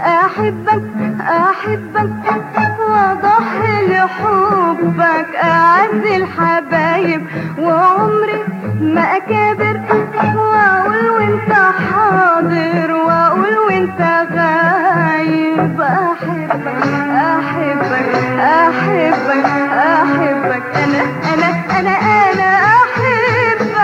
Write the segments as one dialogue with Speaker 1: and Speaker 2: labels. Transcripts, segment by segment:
Speaker 1: احبك احبك واضحي لحبك اعز الحبايب وعمري ما اكابر واقول وانت حاضر واقول وانت غايب احبك احبك احبك احبك انا انا انا انا احبك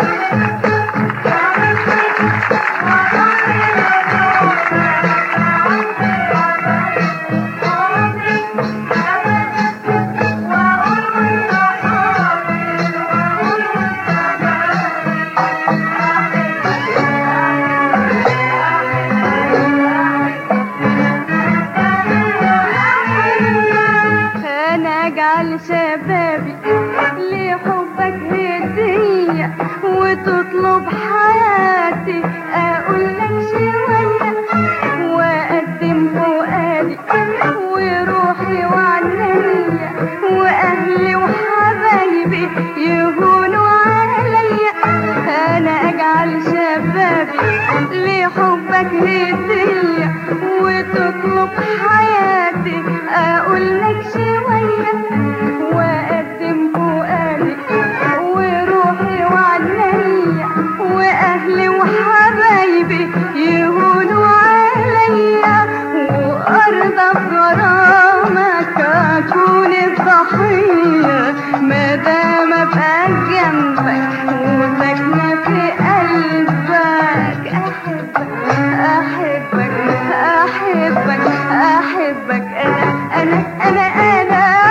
Speaker 1: انا اجعل شبابي لحبك هدية وتطلب حياتي اقول لك شوية واقدم فؤادي وروحي وعنيا واهلي وحبايبي يهونوا عليا انا اجعل شبابي لحبك هدية وتطلب حياتي اقول لك شوية واقدم فؤادي وروحي وعنيا واهلي وحبايبي يهونوا عليا وارضى بغرامك اكون الضحية مادام ابقى جنبك وساكنة في قلبك احبك احبك احبك احبك انا انا انا انا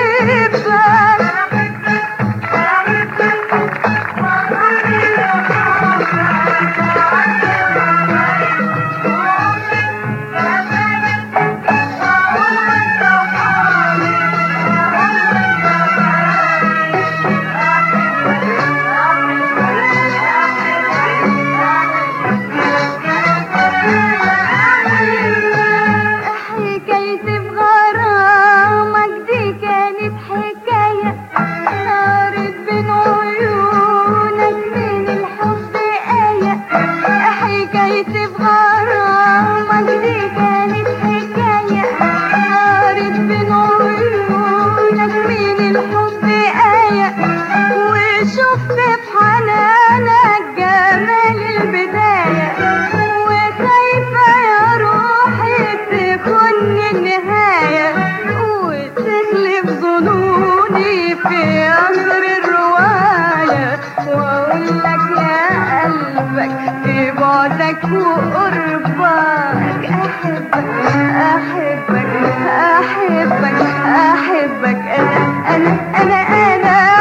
Speaker 1: حكايتي بغرامك دي كانت حكاية صارت بين عيونك من الحب آية حكايتي بغرامك دي كانت حكاية صارت بين عيونك من الحب آية وشفت في حنانك جمال البداية وخايفة يا روحي تكون النهاية وتخلف ظنوني في أمر الرواية وأقول لك يا قلبك في بعدك وقربك أحبك أحبك أحبك أحبك أنا أنا أنا أنا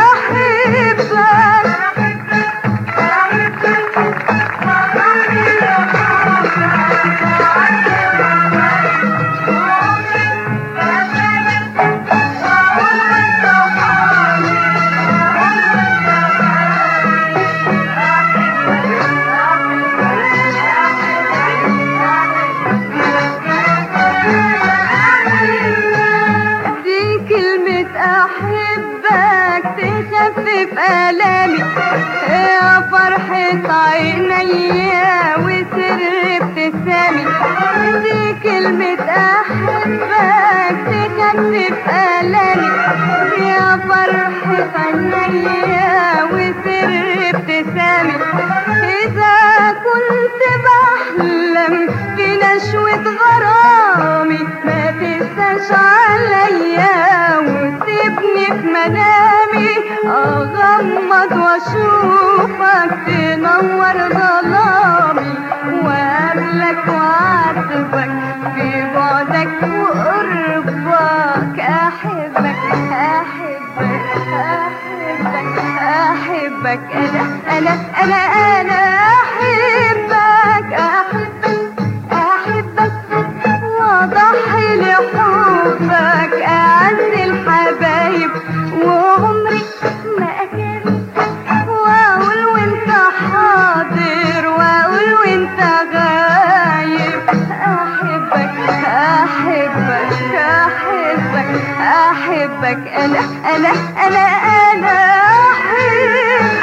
Speaker 1: دي كلمة أحبك تخفف آلامي يا فرحة عينيا وسر ابتسامي دي كلمة أحبك تخفف آلامي يا فرحة عينيا وسر ابتسامي إذا كنت بحلم في نشوة غرامي ما تنساش عليا وسيبني في منامي اغمض واشوفك تنور ظلامي وقابلك وعاتبك في بعدك وقربك احبك احبك احبك احبك انا انا انا انا احبك احبك احبك واضحي لحبك اعز الحبايب وعمري ما اكابر واقول وانت حاضر واقول وانت غايب احبك احبك احبك احبك انا انا انا انا احبك